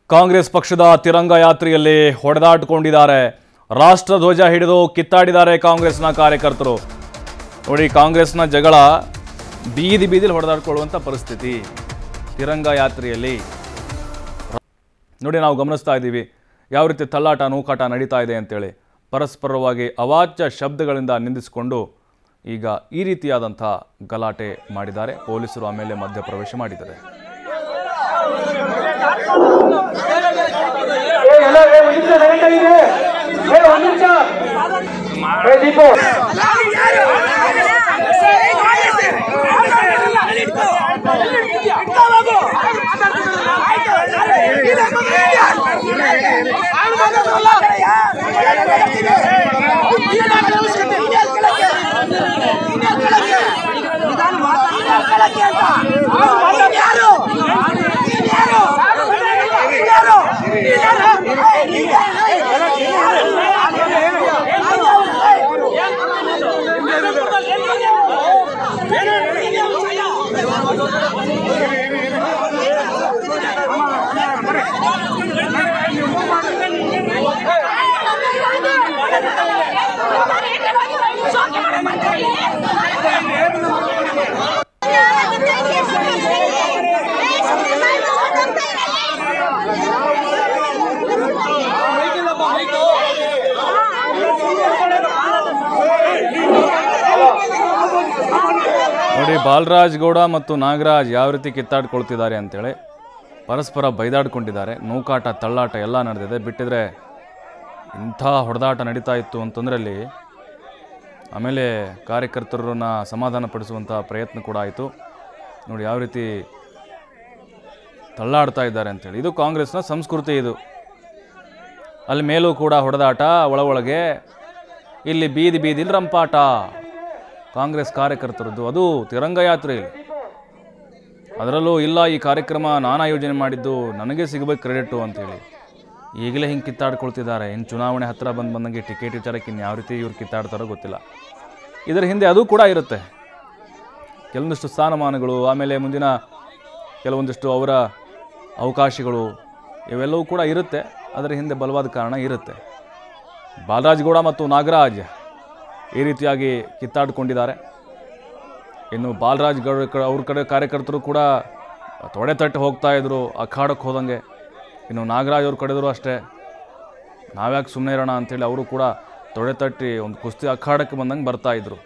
ಕಾಂಗ್ರೆಸ್ ಪಕ್ಷದ ತಿರಂಗ ಯಾತ್ರೆಯಲ್ಲಿ ಹೊಡೆದಾಟಿಕೊಂಡಿದ್ದಾರೆ ರಾಷ್ಟ್ರಧ್ವಜ ಹಿಡಿದು ಕಿತ್ತಾಡಿದ್ದಾರೆ ಕಾಂಗ್ರೆಸ್ನ ಕಾರ್ಯಕರ್ತರು ನೋಡಿ ಕಾಂಗ್ರೆಸ್ನ ಜಗಳ ಬೀದಿ ಬೀದಿಲಿ ಹೊಡೆದಾಡ್ಕೊಳ್ಳುವಂಥ ಪರಿಸ್ಥಿತಿ ತಿರಂಗ ಯಾತ್ರೆಯಲ್ಲಿ ನೋಡಿ ನಾವು ಗಮನಿಸ್ತಾ ಇದ್ದೀವಿ ಯಾವ ರೀತಿ ತಳ್ಳಾಟ ನೂಕಾಟ ನಡೀತಾ ಇದೆ ಅಂತೇಳಿ ಪರಸ್ಪರವಾಗಿ ಅವಾಚ್ಯ ಶಬ್ದಗಳಿಂದ ನಿಂದಿಸಿಕೊಂಡು ಈಗ ಈ ರೀತಿಯಾದಂಥ ಗಲಾಟೆ ಮಾಡಿದ್ದಾರೆ ಪೊಲೀಸರು ಆಮೇಲೆ ಮಧ್ಯಪ್ರವೇಶ ಮಾಡಿದ್ದಾರೆ ಏ ಎಲ್ಲ ಏ ಒಂದ್ ನಿಮಿಷ ನಡೀತಾ ಇದೆ ಏ ಒಂದ್ ನಿಮಿಷ ಏ ದೀಪು ನೋಡಿ ಬಾಲರಾಜ್ ಗೌಡ ಮತ್ತು ನಾಗರಾಜ್ ಯಾವ ರೀತಿ ಕಿತ್ತಾಡ್ಕೊಳ್ತಿದ್ದಾರೆ ಅಂತೇಳಿ ಪರಸ್ಪರ ಬೈದಾಡ್ಕೊಂಡಿದ್ದಾರೆ ನೂಕಾಟ ತಳ್ಳಾಟ ಎಲ್ಲ ನಡೆದಿದೆ ಬಿಟ್ಟಿದ್ರೆ ಇಂಥ ಹೊಡೆದಾಟ ನಡೀತಾ ಇತ್ತು ಅಂತಂದ್ರೆ ಅಲ್ಲಿ ಆಮೇಲೆ ಕಾರ್ಯಕರ್ತರನ್ನ ಸಮಾಧಾನ ಪಡಿಸುವಂಥ ಪ್ರಯತ್ನ ಕೂಡ ಆಯಿತು ನೋಡಿ ಯಾವ ರೀತಿ ತಳ್ಳಾಡ್ತಾ ಇದ್ದಾರೆ ಅಂತೇಳಿ ಇದು ಕಾಂಗ್ರೆಸ್ನ ಸಂಸ್ಕೃತಿ ಇದು ಅಲ್ಲಿ ಮೇಲೂ ಕೂಡ ಹೊಡೆದಾಟ ಒಳ ಒಳಗೆ ಇಲ್ಲಿ ಬೀದಿ ಬೀದಿಲಿ ರಂಪಾಟ ಕಾಂಗ್ರೆಸ್ ಕಾರ್ಯಕರ್ತರದ್ದು ಅದು ತಿರಂಗ ಯಾತ್ರೆ ಅದರಲ್ಲೂ ಇಲ್ಲ ಈ ಕಾರ್ಯಕ್ರಮ ನಾನು ಆಯೋಜನೆ ಮಾಡಿದ್ದು ನನಗೆ ಸಿಗಬೇಕು ಕ್ರೆಡಿಟು ಅಂತೇಳಿ ಈಗಲೇ ಹಿಂಗೆ ಕಿತ್ತಾಡ್ಕೊಳ್ತಿದ್ದಾರೆ ಇನ್ನು ಚುನಾವಣೆ ಹತ್ತಿರ ಬಂದು ಬಂದಂಗೆ ಟಿಕೆಟ್ ವಿಚಾರಕ್ಕೆ ಇನ್ನು ಯಾವ ರೀತಿ ಇವ್ರು ಕಿತ್ತಾಡ್ತಾರೋ ಗೊತ್ತಿಲ್ಲ ಇದರ ಹಿಂದೆ ಅದು ಕೂಡ ಇರುತ್ತೆ ಕೆಲವೊಂದಿಷ್ಟು ಸ್ಥಾನಮಾನಗಳು ಆಮೇಲೆ ಮುಂದಿನ ಕೆಲವೊಂದಿಷ್ಟು ಅವರ ಅವಕಾಶಗಳು ಇವೆಲ್ಲವೂ ಕೂಡ ಇರುತ್ತೆ ಅದರ ಹಿಂದೆ ಬಲವಾದ ಕಾರಣ ಇರುತ್ತೆ ಬಾಲರಾಜ್ ಗೌಡ ಮತ್ತು ನಾಗರಾಜ್ ಈ ರೀತಿಯಾಗಿ ಕಿತ್ತಾಡಿಕೊಂಡಿದ್ದಾರೆ ಇನ್ನು ಬಾಲರಾಜ್ ಗೌಡ ಕ- ಅವ್ರ ಕಡೆ ಕಾರ್ಯಕರ್ತರು ಕೂಡ ತೊಡೆ ತಟ್ಟಿ ಹೋಗ್ತಾ ಇದ್ರು ಅಖಾಡಕ್ಕೆ ಹೋದಂಗೆ ಇನ್ನು ನಾಗರಾಜ್ ಅವ್ರ ಕಡೆದ್ರು ಅಷ್ಟೇ ನಾವ್ಯಾಕೆ ಸುಮ್ಮನೆ ಇರೋಣ ಅಂತೇಳಿ ಅವರು ಕೂಡ ತೊಡೆ ತಟ್ಟಿ ಒಂದು ಕುಸ್ತಿ ಅಖಾಡಕ್ಕೆ ಬಂದಂಗೆ ಬರ್ತಾ ಇದ್ರು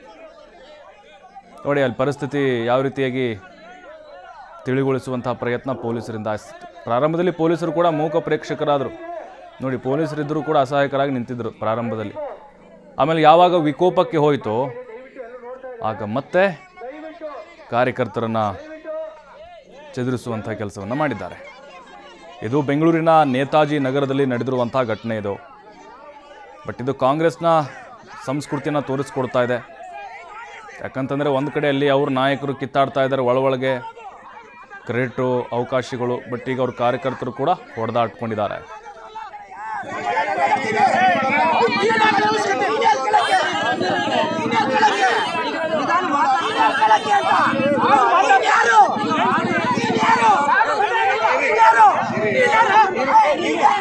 ನೋಡಿ ಅಲ್ಲಿ ಪರಿಸ್ಥಿತಿ ಯಾವ ರೀತಿಯಾಗಿ ತಿಳಿಗೊಳಿಸುವಂತಹ ಪ್ರಯತ್ನ ಪೊಲೀಸರಿಂದ ಆಯ್ತು. ಪ್ರಾರಂಭದಲ್ಲಿ ಪೊಲೀಸರು ಕೂಡ ಮೂಕ ಪ್ರೇಕ್ಷಕರಾದರು ನೋಡಿ ಪೊಲೀಸರಿದ್ದರೂ ಕೂಡ ಅಸಹಾಯಕರಾಗಿ ನಿಂತಿದ್ದರು ಪ್ರಾರಂಭದಲ್ಲಿ ಆಮೇಲೆ ಯಾವಾಗ ವಿಕೋಪಕ್ಕೆ ಹೋಯಿತೋ ಆಗ ಮತ್ತೆ ಕಾರ್ಯಕರ್ತರನ್ನು ಚದುರಿಸುವಂಥ ಕೆಲಸವನ್ನು ಮಾಡಿದ್ದಾರೆ ಇದು ಬೆಂಗಳೂರಿನ ನೇತಾಜಿ ನಗರದಲ್ಲಿ ನಡೆದಿರುವಂಥ ಘಟನೆ ಇದು ಬಟ್ ಇದು ಕಾಂಗ್ರೆಸ್ನ ಸಂಸ್ಕೃತಿನ ತೋರಿಸ್ಕೊಡ್ತಾ ಇದೆ ಯಾಕಂತಂದರೆ ಒಂದು ಕಡೆ ಅಲ್ಲಿ ಅವ್ರ ನಾಯಕರು ಕಿತ್ತಾಡ್ತಾ ಇದ್ದಾರೆ ಒಳ ಒಳಗೆ ಕ್ರೆಡಿಟು ಅವಕಾಶಗಳು ಬಟ್ ಈಗ ಅವ್ರ ಕಾರ್ಯಕರ್ತರು ಕೂಡ ಹೊಡೆದಾಟ್ಕೊಂಡಿದ್ದಾರೆ ಯಾರು